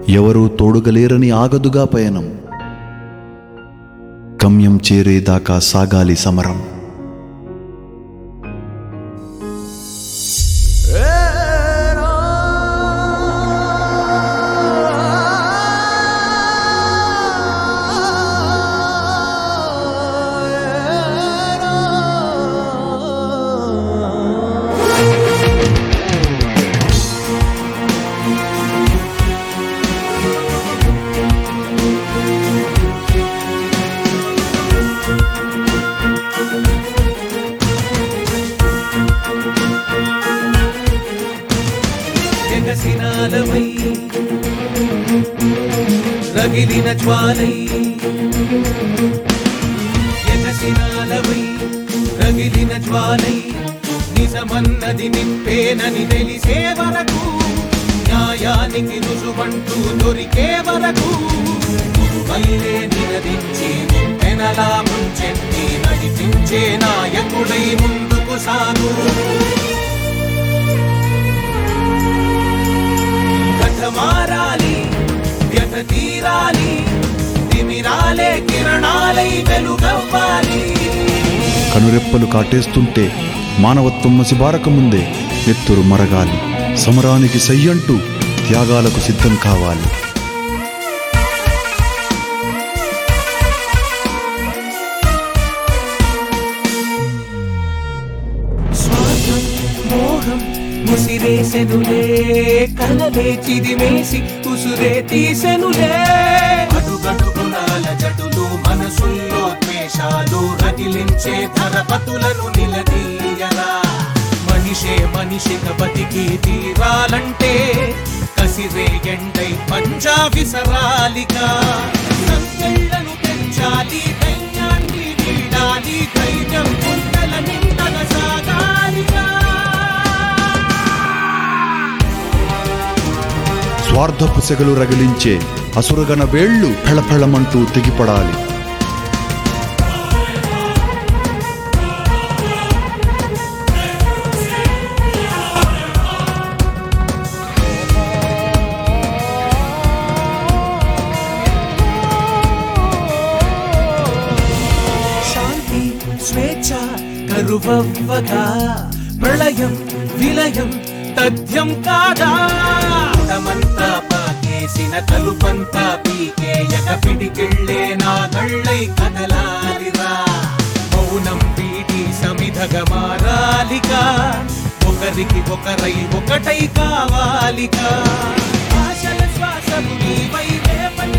ఎవరూ తోడుగలేరని ఆగదుగా పయనం గమ్యం చేరేదాకా సాగాలి సమరం జగసినాలమై రగిలిన జ్వాలై జగసినాలమై రగిలిన జ్వాలై నిజమన్నది నిప్పేనని తెలిసే వరకు న్యాయానికి రుజువంటూ దొరికే వరకు మల్లే నినదించి పెనలా ముంచెత్తి నడిపించే నాయకుడై ముందుకు సాగు కథ మారాలి వ్యథ తీరాలి తిమిరాలే కిరణాలై వెలుగవ్వాలి కనురెప్పలు కాటేస్తుంటే మానవత్వం మసిబారక ముందే నెత్తురు మరగాలి సమరానికి సయ్యంటూ త్యాగాలకు సిద్ధం కావాలి స్వార్థం మోహం ముసిరేసెనులే కలలే చిదిమేసి ఉసురే తీసెనులే అడుగడుగునాల జటులు మనసుల్లో ద్వేషాలు రగిలించే ధరపతులను నిలదీయరా మనిషే మనిషిగా బతికి తీరాలంటే కసిరే ఎండై పంజా విసరాలిగా సంకెళ్ళను పెంచాలి దైన్యాన్ని వీడాలి ధైర్యం గుండెల నిండగా సాగాలిగా స్వార్థపు సెగలు రగిలించే అసురగణ వేళ్ళు ఫెళఫెళమంటూ తెగిపడాలి శాంతి స్వేచ్ఛ కరువవ్వగా ప్రళయం విలయం తథ్యం కాదా తమంతా పాకేసిన కలుపంతా పీకేయక పిడికిళ్ళే నా కళ్ళై కదలాలిరా మౌనం వీడి సమిధగా మారాలిగా ఒకరికి ఒకరై ఒకటై కావాలిగా ఆశల శ్వాసము నీవై రేపటి